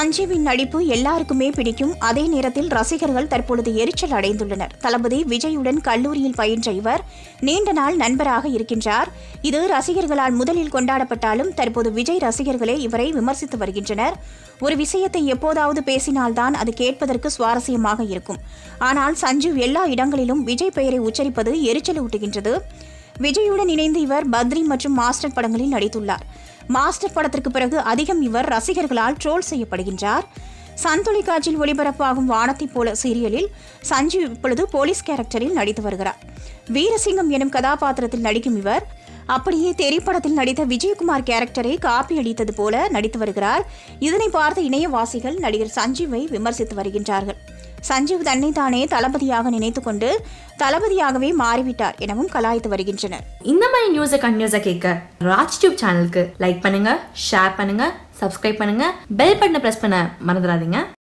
சஞ்சீவின் நடிப்பு எல்லாருக்குமே பிடிக்கும் அதே நேரத்தில் ரசிகர்கள் தற்பொழுது எரிச்சல் அடைந்துள்ளனர் தளபதி விஜயுடன் கல்லூரியில் பயின்ற இவர் நீண்ட நாள் நண்பராக இருக்கின்றார் இது ரசிகர்களால் முதலில் கொண்டாடப்பட்டாலும் தற்போது விஜய் ரசிகர்களே இவரை விமர்சித்து வருகின்றனர் ஒரு விஷயத்தை எப்போதாவது பேசினால்தான் அது கேட்பதற்கு சுவாரஸ்யமாக இருக்கும் ஆனால் சஞ்சீவ் எல்லா இடங்களிலும் விஜய் பெயரை உச்சரிப்பது எரிச்சல் ஊட்டுகின்றது விஜயுடன் இணைந்து இவர் பத்ரி மற்றும் மாஸ்டர் படங்களில் நடித்துள்ளார் மாஸ்டர் படத்திற்கு பிறகு அதிகம் இவர் ரசிகர்களால் ட்ரோல் செய்யப்படுகின்றார் சன் தொலைக்காட்சியில் ஒளிபரப்பாகும் வானத்தைப் போல சீரியலில் சஞ்சீவ் இப்பொழுது போலீஸ் கேரக்டரில் நடித்து வருகிறார் வீரசிங்கம் எனும் கதாபாத்திரத்தில் நடிக்கும் இவர் அப்படியே திரைப்படத்தில் நடித்த விஜயகுமார் கேரக்டரை காப்பி அடித்தது போல நடித்து வருகிறார் இதனை பார்த்த இணையவாசிகள் நடிகர் சஞ்சீவை விமர்சித்து வருகின்றார்கள் சஞ்சீவ் தன்னைத்தானே தளபதியாக நினைத்துக்கொண்டு தளபதியாகவே மாறிவிட்டார் எனவும் கலாய்த்து வருகின்றனர் இந்த மாதிரி நியூஸை கண்டினியூஸாக கேட்க ராஜ் டியூப் சேனலுக்கு லைக் பண்ணுங்க ஷேர் பண்ணுங்க சப்ஸ்கிரைப் பண்ணுங்க பெல் பட்டனை ப்ரெஸ் பண்ண மறந்துடாதீங்க